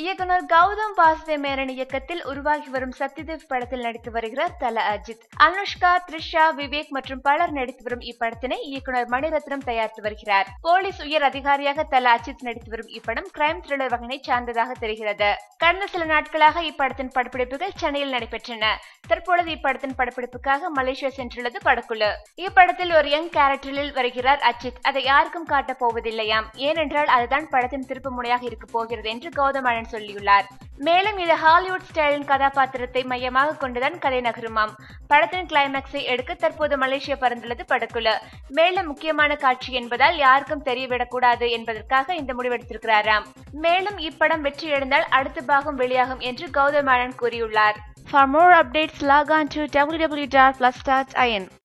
இயக்குனர் கௌதம் வாசுதேவ் மேனன் இயக்கத்தில் உருவாகி வரும் சத்யதேவ் படத்தில் நடித்து வருகிறார் தல அஜித் அனுஷ்கா த்ரிஷா விவேக் மற்றும் பலர் நடித்து வரும் இப்படத்தினை இயக்குனர் மணிரத்னம் தயாரித்து வருகிறார் போலீஸ் உயர் அதிகாரியாக தல அஜித் நடித்து வரும் இப்படம் கிரைம் த்ரில்லர் வகையை சார்ந்ததாக தெரிகிறது கடந்த சில நாட்களாக இப்படத்தின் படப்பிடிப்புகள் சென்னையில் நடைபெற்றன தற்பொழுது இப்படத்தின் படப்பிடிப்புக்காக மலேசியா சென்றுள்ளது படக்குழு இப்படத்தில் ஒரு யங் கேரக்டரில் வருகிறார் அஜித் அதை யாருக்கும் காட்டப் போவதில்லையாம் ஏனென்றால் அதுதான் படத்தின் திருப்பு முனையாக இருக்க போகிறது என்று கௌதமன் சொல்லியுள்ளார் மேலும் இது ஹாலிவுட் ஸ்டைலின் கதாபாத்திரத்தை மையமாக கொண்டுதான் கதை நகருமாம் படத்தின் கிளைமேக்ஸை எடுக்க தற்போது மலேசியா பறந்துள்ளது படக்குழு மேலும் முக்கியமான காட்சி என்பதால் யாருக்கும் தெரியவிடக்கூடாது என்பதற்காக இந்த முடிவெடுத்திருக்கிறாராம் மேலும் இப்படம் வெற்றி அடைந்தால் அடுத்த பாகம் வெளியாகும் என்று கௌதம் மேனன் கூறியுள்ளார் For more updates, log on to www.plus.in.